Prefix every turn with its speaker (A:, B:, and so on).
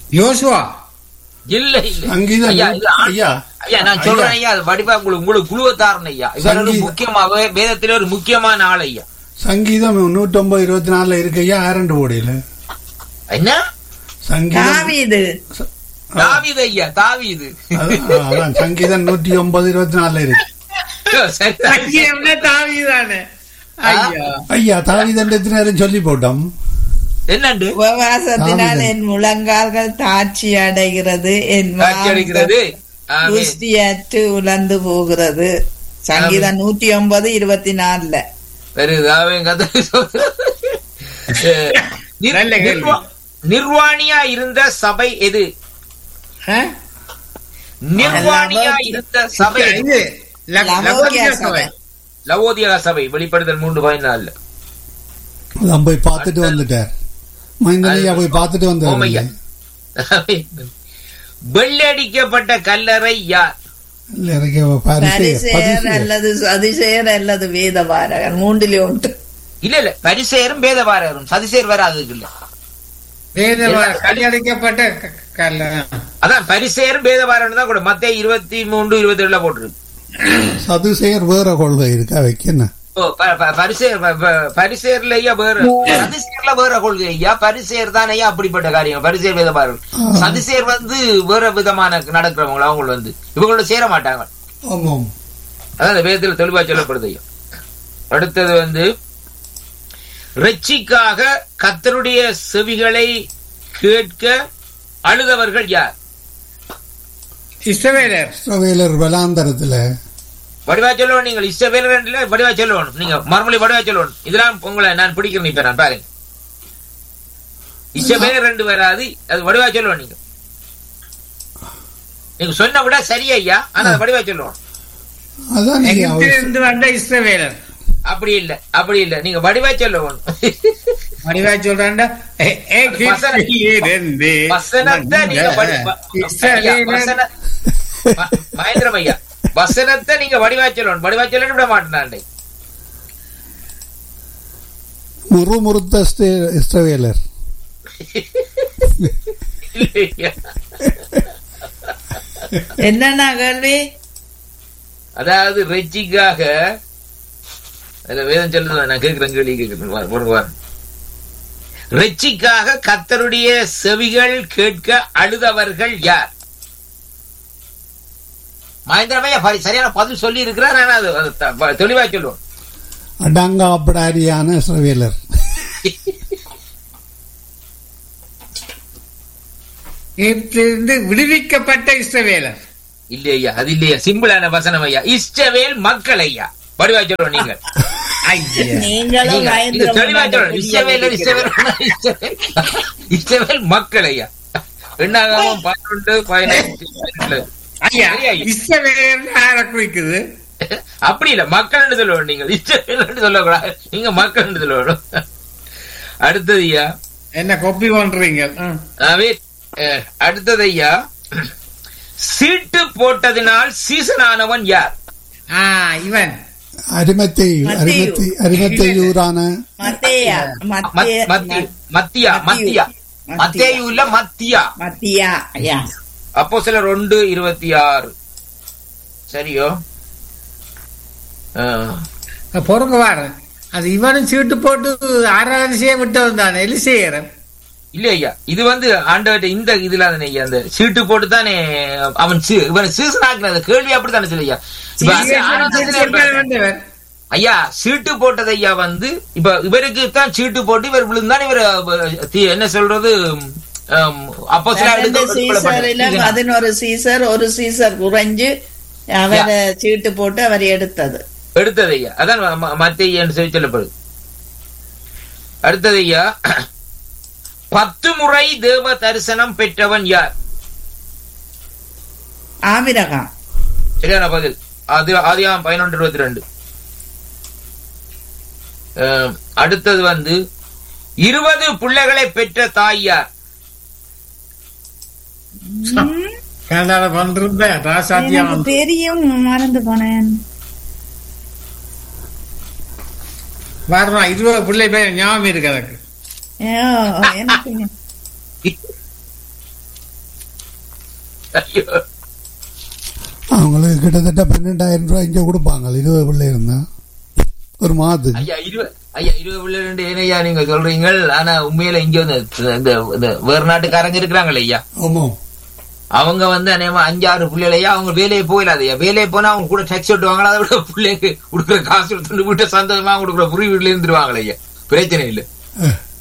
A: யோசுவா
B: இல்ல இல்ல
C: சங்கீதம்
B: ஐயா, இது ஆ-
C: ஐயா
B: ஐயா நான் சொல்றேன் ஐயா அது வடிவா உங்களுக்கு உங்களுக்கு குழுவத்தாரன் ஐயா இவர் ஒரு
C: சங்கீத-
B: முக்கியமா வே- வேதத்திலே ஒரு முக்கியமான ஆள் ஐயா
C: சங்கீதம் நூற்றொன்பது இருபத்தி நாலுல இருக்கு ஐயா ஆரண்டு போடையில
B: என்ன
C: சங்கீதம்
D: தாவீது
B: தாவீது ஐயா தாவீது
C: அதான் அதான் சங்கீதம் நூற்றி ஒன்பது இருபத்தி நாலுல இருக்கு
B: சரி.
A: சங்கீதம்னா தாவீதானே ஐயா
C: ஐயா தாவிதன் எத்தனை நேரம் சொல்லி போட்டோம்
B: என்னண்டு
D: உபவாசத்தினால்
C: தாவீது.
D: என் முழங்கால்கள் தாட்சி அடைகிறது என்
B: காட்சி அடிக்கிறது ஆமென்.
D: புஷ்டியற்று உலர்ந்து போகிறது சங்கீதம் நூற்றி ஒன்பது இருபத்தி நாலுல
B: வருது அவன் கதை நிர்-
A: நல்ல கேள்வி.
B: நிர்வா- நிர்வாணியா இருந்த சபை எது
A: ஆ?
B: நிர்வாணியா இருந்த சபை எது?
A: இது ல-
D: லவோக்கியா
A: லவோக்கியா
D: சபை.
A: சபை
B: லவோதியா சபை வெளிப்படுத்தல் மூன்று பதினாலுல
C: அதான் போய் பார்த்துட்டு வந்துட்டார் மைந்தன் ஐயா போய் பார்த்துட்டு
B: ஓமையா.
C: வந்தார்
B: வெள்ளடிக்கப்பட்ட கல்லறை யார்
C: இல்ல எனக்கு பரிசெயர்,
D: பரிசேர்
C: பரிசெயர்.
D: அல்லது சதிசேர் அல்லது வேதபாரகர் மூன்றிலே ஒன்று
B: இல்ல இல்ல பரிசேரும் பேதபாரரும் சதிசேர் வராதுக்கு இல்ல
A: வேதவா கல்லடைக்கப்பட்ட க- கல்ல
B: அதான் பரிசேரும் பேதபாரன் தான் கூட மத்திய இருபத்தி மூன்று இருபத்தி ஏழுல போட்டிருக்கு
C: சதுசேயர் வேற கொள்கை இருக்கா வைக்க என்ன
B: ஓ, ப- ப- பரிசேர் ப- ப- பரிசேர்ல ஐயா வேற சதிசேர்ல வேற கொள்கை ஐயா பரிசேர் தான் ஐயா அப்படிப்பட்ட காரியம் பரிசேர் வேதபாரன் சதிசேர் வந்து வேற விதமான நடக்கிறவங்க அவங்க வந்து இவங்களோட சேர மாட்டாங்க
C: ஆமாம்
B: அதான் அந்த வேதத்துல தெளிவா சொல்லப்படுது ஐயா அடுத்தது வந்து ரெச்சிக்காக கத்தருடைய செவிகளை கேட்க அழுதவர்கள் யார்
A: இஸ்ரவேலர்
C: இஸ்ரவேலர் வலாந்தரத்துல
B: வடிவா சொல்லணும் நீங்கள் இஷ்டவேல வடிவா சொல்லணும் நீங்க மறுமொழி வடிவா சொல்லணும் இதெல்லாம் உங்களை நான் பிடிக்கிறேன் இப்ப நான் பாருங்க இஷ்டவேல ரெண்டு வராது அது வடிவா சொல்லணும் நீங்க நீங்க சொன்ன விட சரி ஐயா ஆனா அது வடிவா சொல்லணும்
C: அதான் ஐயா அவர்
A: எகிப்திலிருந்து வந்த இஸ்ரவேலர்
B: அப்படி இல்ல அப்படி இல்ல நீங்க வடிவா சொல்லணும்
A: வடிவா சொல்றாண்டா எ- எகிப்திலிருந்து
B: வசனத்தை நீங்க வடி- வ- ஐயா,
A: இஸ்ரவேலர்
B: வசன- ம- மகேந்திரம் ஐயா வசனத்தை நீங்க வடிவா சொல்லணும் வடிவா சொல்லணும் விட மாட்டேன்
C: முறுமுறுத்த ஸ்ரே- இஸ்ரவேலர்
D: என்னன்னா கேள்வி
B: அதாவது ரெச்சிக்காக அதுல வேதம் சொல்லுது நான் கேட்கிறேன் கேள்வி கேட்கிறேன் வா- போடுங்க வா. ரெச்சிக்காக கத்தருடைய செவிகள் கேட்க அழுதவர்கள் யார் மகேந்திரமையா பரி- சரியான பதில் சொல்லி இருக்கிறார் ஆனா அது அது த- ப- தெளிவா சொல்லுவோம்
C: அடங்காப்படாரியான இஸ்ரவேலர்
A: எகிப்திலிருந்து விடுவிக்கப்பட்ட இஸ்ரவேலர்
B: இல்லையா அது இல்லையா சிம்பிளான வசனம் ஐயா இஷ்டவேல் மக்கள் ஐயா வடிவா சொல்லுவோம் நீங்கள்
A: ஐயா
D: நீங்களும்
B: நீங்க- நீங்க தெளிவா சொல்லணும். இஸ்ரவேலர்,
D: மகேந்திரம்
B: இஸ்ரவேலர், இஸ்ரவேல். இஸ்ரவேல் மக்கள் ஐயா என்னாகவும் பன்னெண்டு பதினஞ்சு
A: ஐயா
B: சரியா, ஐயா.
A: இஸ்ரவேலர் யாரை குறிக்குது
B: அப்படி இல்ல மக்கள்னு சொல்லணும் நீங்க இஸ்ரவேல்னு சொல்லக்கூடாது நீங்க மக்கள்னு சொல்லணும் அடுத்தது ஐயா
A: என்ன கொப்பி பண்றீங்க ம்.
B: ஆவே, அஹ், அடுத்தது ஐயா சீட்டு போட்டதினால் சீசன் ஆனவன் யார்
A: ஆ இவன்
C: அரிமத்தை
D: மத்தேயு.
C: அரிமத்தை அரிமத்தையூரான
D: மத்தேயா
B: மத்-
D: மத்தே-
B: மத்தி- மத்தியா மத்தியா
D: மத்தியா.
B: மத்தேயு இல்ல மத்தியா
D: மத்தியா ஐயா
B: அப்போ சிலர் ஒன்று இருபத்தி ஆறு சரியோ ஆஹ்.
A: பொறுங்க வாரு அது இவனும் சீட்டு போட்டு ஆராதனை செய்ய விட்டவன் தான் எலிசேயரன்
B: இல்ல ஐயா இது வந்து ஆண்டவர்கிட்ட இந்த இதுல தானே ஐயா அந்த சீட்டு போட்டு தானே அவன் சீ- இவன் சீசன் ஆக்குனது கேள்வி அப்படித்தானே சொல்லு ஐயா இப்ப அந்த ஆராதனையில
A: வந்தவர்
B: ஐயா சீட்டு போட்டது ஐயா வந்து இப்ப இவருக்கு தான் சீட்டு போட்டு இவர் விழுந்தான் இவர் அஹ், தி- என்ன சொல்றது அப்போ
D: ரெண்டு சீசர்ல பதினோரு சீசர் ஒரு சீசர் குறைஞ்சு அவரை சீட்டு போட்டு அவர் எடுத்தது
B: எடுத்தது ஐயா அதான் ம- மத்திய என்று சொல்லி சொல்லப்படுது அடுத்தது ஐயா பத்து முறை தேவ தரிசனம் பெற்றவன் யார்
D: ஆபிரகாம்
B: சரியான பதில் அது ஆதியாம் பதினொன்று இருபத்தி ரெண்டு அடுத்தது வந்து இருபது பிள்ளைகளை பெற்ற தாய் யார்
A: கனடால வந்திருந்த ராசாத்தியா
D: எனக்கு
A: வந்து
D: தெரியும் மறந்து போனேன்
A: வரணும் இருபது பிள்ளை பேர் ஞாபகம் இருக்கு எனக்கு
D: ஐயோ, எனக்கு
B: ஐயோ
C: அவங்களுக்கு கிட்டத்தட்ட பன்னெண்டாயிரம் ரூபாய் இங்க கொடுப்பாங்க இருபது பிள்ளை இருந்தா ஒரு மாதத்துக்கு
B: ஐயா இருபது ஐயா இருபது பிள்ளை ரெண்டு ஏனையா நீங்க சொல்றீங்க ஆனா உண்மையில இங்க வந்து இந்த இந்த வேறு நாட்டுக்காரங்க இருக்கிறாங்களே ஐயா
C: ஆமா
B: அவங்க வந்து அநேகமா அஞ்சாறு பிள்ளைகளையா அவங்க வேலையை போயிடாதையா வேலையை போனா அவங்க கூட டேக்ஸ் விட்டுவாங்களா அதை விட பிள்ளைக்கு கொடுக்குற காசு எடுத்துட்டு வீட்டை சந்தோஷமா கொடுக்குற புரி வீட்டுல இருந்துருவாங்களே ஐயா பிரச்சனை இல்லை
C: அஹ்,